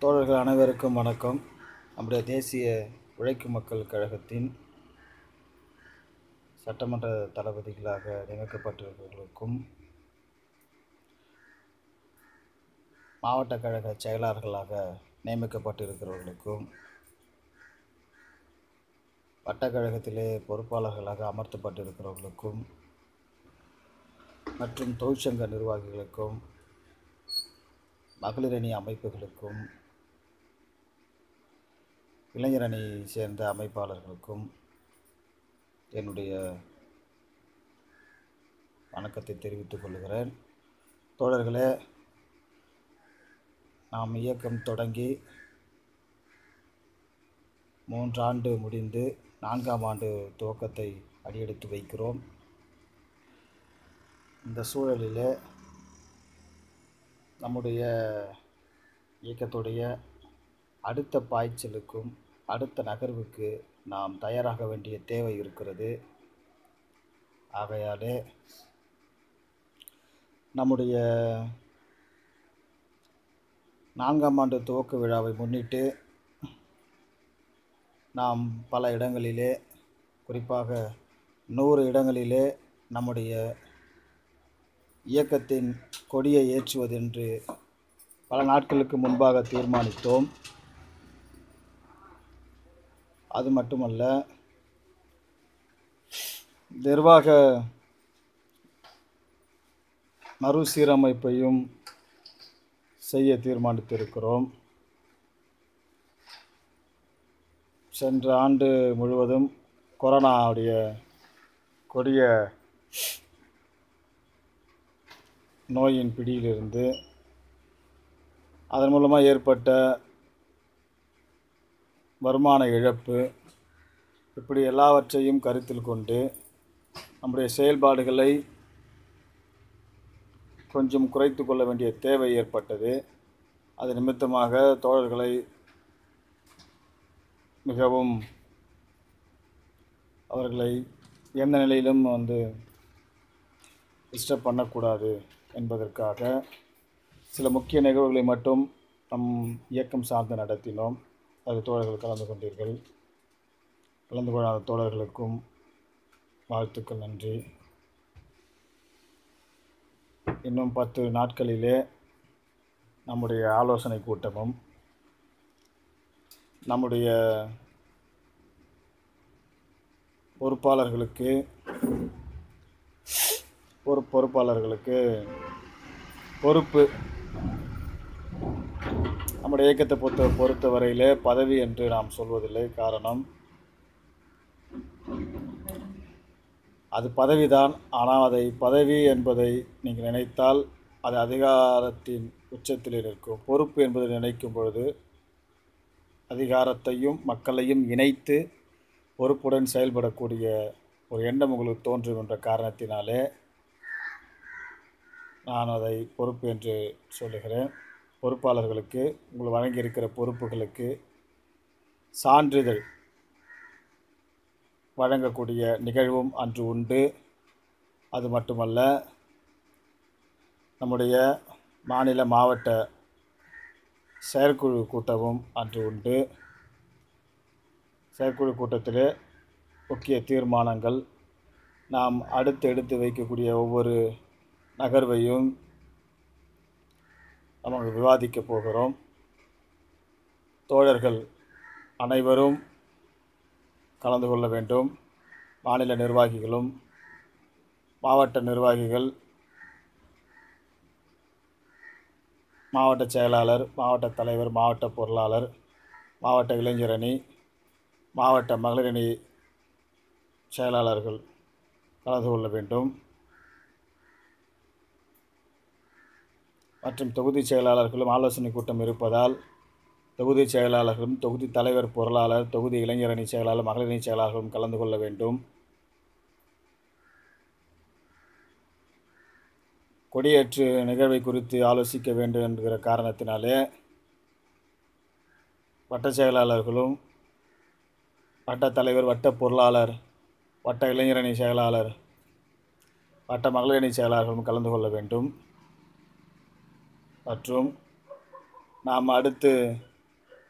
தோழர்கள் அனைவருக்கும் வணக்கம் நம்முடைய தேசிய உழைக்கும் மக்கள் கழகத்தின் சட்டமன்ற தளபதிகளாக நியமிக்கப்பட்டிருப்பவர்களுக்கும் மாவட்ட கழக செயலாளர்களாக நியமிக்கப்பட்டிருக்கிறவர்களுக்கும் வட்டக்கழகத்திலே பொறுப்பாளர்களாக அமர்த்தப்பட்டிருக்கிறவர்களுக்கும் மற்றும் தொழிற்சங்க நிர்வாகிகளுக்கும் மகளிரணி அமைப்புகளுக்கும் இளைஞரணி சேர்ந்த அமைப்பாளர்களுக்கும் என்னுடைய வணக்கத்தை தெரிவித்துக் கொள்கிறேன் தோழர்களே நாம் இயக்கம் தொடங்கி மூன்றாண்டு முடிந்து நான்காம் ஆண்டு துவக்கத்தை அடியெடுத்து வைக்கிறோம் இந்த சூழலிலே நம்முடைய இயக்கத்துடைய அடுத்த பாய்ச்சலுக்கும் அடுத்த நகர்வுக்கு நாம் தயாராக வேண்டிய தேவை இருக்கிறது ஆகையாலே நம்முடைய நான்காம் ஆண்டு துவக்க விழாவை முன்னிட்டு நாம் பல இடங்களிலே குறிப்பாக நூறு இடங்களிலே நம்முடைய இயக்கத்தின் கொடியை ஏற்றுவதென்று பல நாட்களுக்கு முன்பாக தீர்மானித்தோம் அது மட்டுமல்ல நிர்வாக மறுசீரமைப்பையும் செய்ய தீர்மானித்திருக்கிறோம் சென்ற ஆண்டு முழுவதும் கொரோனாவுடைய கொடிய நோயின் பிடியிலிருந்து அதன் மூலமாக ஏற்பட்ட வருமான இழப்பு இப்படி எல்லாவற்றையும் கருத்தில் கொண்டு நம்முடைய செயல்பாடுகளை கொஞ்சம் குறைத்து கொள்ள வேண்டிய தேவை ஏற்பட்டது அது நிமித்தமாக தோழர்களை மிகவும் அவர்களை எந்த நிலையிலும் வந்து டிஸ்டர்ப் பண்ணக்கூடாது என்பதற்காக சில முக்கிய நிகழ்வுகளை மட்டும் நம் இயக்கம் சார்ந்து நடத்தினோம் அது தோழர்கள் கலந்து கொண்டீர்கள் கலந்து கொள்ளாத தோழர்களுக்கும் வாழ்த்துக்கள் நன்றி இன்னும் பத்து நாட்களிலே நம்முடைய ஆலோசனை கூட்டமும் நம்முடைய பொறுப்பாளர்களுக்கு பொறு பொறுப்பாளர்களுக்கு பொறுப்பு நம்முடைய இயக்கத்தை பொறுத்த பொறுத்தவரையிலே பதவி என்று நாம் சொல்வதில்லை காரணம் அது பதவிதான் ஆனால் அதை பதவி என்பதை நீங்கள் நினைத்தால் அது அதிகாரத்தின் உச்சத்தில் இருக்கும் பொறுப்பு என்பதை நினைக்கும் பொழுது அதிகாரத்தையும் மக்களையும் இணைத்து பொறுப்புடன் செயல்படக்கூடிய ஒரு எண்ணம் உங்களுக்கு தோன்றும் என்ற காரணத்தினாலே நான் அதை பொறுப்பு என்று சொல்லுகிறேன் பொறுப்பாளர்களுக்கு உங்களுக்கு வழங்கியிருக்கிற பொறுப்புகளுக்கு சான்றிதழ் வழங்கக்கூடிய நிகழ்வும் அன்று உண்டு அது மட்டுமல்ல நம்முடைய மாநில மாவட்ட செயற்குழு கூட்டமும் அன்று உண்டு செயற்குழு கூட்டத்திலே முக்கிய தீர்மானங்கள் நாம் அடுத்து எடுத்து வைக்கக்கூடிய ஒவ்வொரு நகர்வையும் நம்ம விவாதிக்க போகிறோம் தோழர்கள் அனைவரும் கலந்து கொள்ள வேண்டும் மாநில நிர்வாகிகளும் மாவட்ட நிர்வாகிகள் மாவட்ட செயலாளர் மாவட்ட தலைவர் மாவட்ட பொருளாளர் மாவட்ட இளைஞரணி மாவட்ட மகளிரணி செயலாளர்கள் கலந்து கொள்ள வேண்டும் மற்றும் தொகுதி செயலாளர்களும் ஆலோசனை கூட்டம் இருப்பதால் தொகுதி செயலாளர்களும் தொகுதி தலைவர் பொருளாளர் தொகுதி இளைஞரணி செயலாளர் மகளிரணி செயலாளர்களும் கலந்து கொள்ள வேண்டும் கொடியேற்று நிகழ்வை குறித்து ஆலோசிக்க வேண்டும் என்கிற காரணத்தினாலே வட்ட செயலாளர்களும் வட்ட தலைவர் வட்ட பொருளாளர் வட்ட இளைஞரணி செயலாளர் வட்ட மகளிரணி செயலாளர்களும் கலந்து கொள்ள வேண்டும் மற்றும் நாம் அடுத்து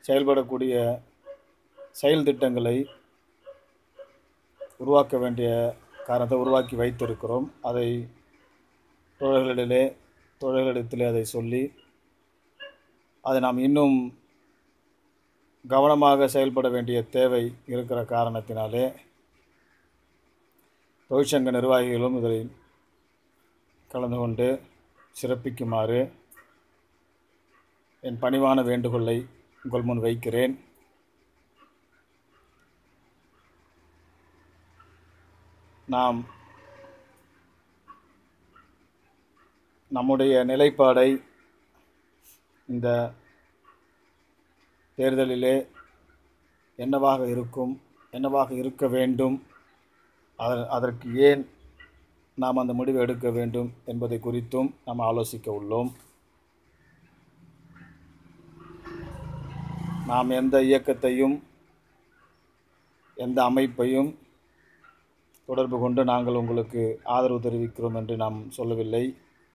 செயல்படக்கூடிய செயல் திட்டங்களை உருவாக்க வேண்டிய காரணத்தை உருவாக்கி வைத்திருக்கிறோம் அதை தோழர்களிடையே தோழர்களிடத்திலே அதை சொல்லி அதை நாம் இன்னும் கவனமாக செயல்பட வேண்டிய தேவை இருக்கிற காரணத்தினாலே தொழிற்சங்க நிர்வாகிகளும் இதில் கலந்து கொண்டு சிறப்பிக்குமாறு என் பணிவான வேண்டுகோளை உங்கள் முன் வைக்கிறேன் நாம் நம்முடைய நிலைப்பாடை இந்த தேர்தலிலே என்னவாக இருக்கும் என்னவாக இருக்க வேண்டும் அத- அதற்கு ஏன் நாம் அந்த முடிவை எடுக்க வேண்டும் என்பதை குறித்தும் நாம் ஆலோசிக்க உள்ளோம் நாம் எந்த இயக்கத்தையும் எந்த அமைப்பையும் தொடர்பு கொண்டு நாங்கள் உங்களுக்கு ஆதரவு தெரிவிக்கிறோம் என்று நாம் சொல்லவில்லை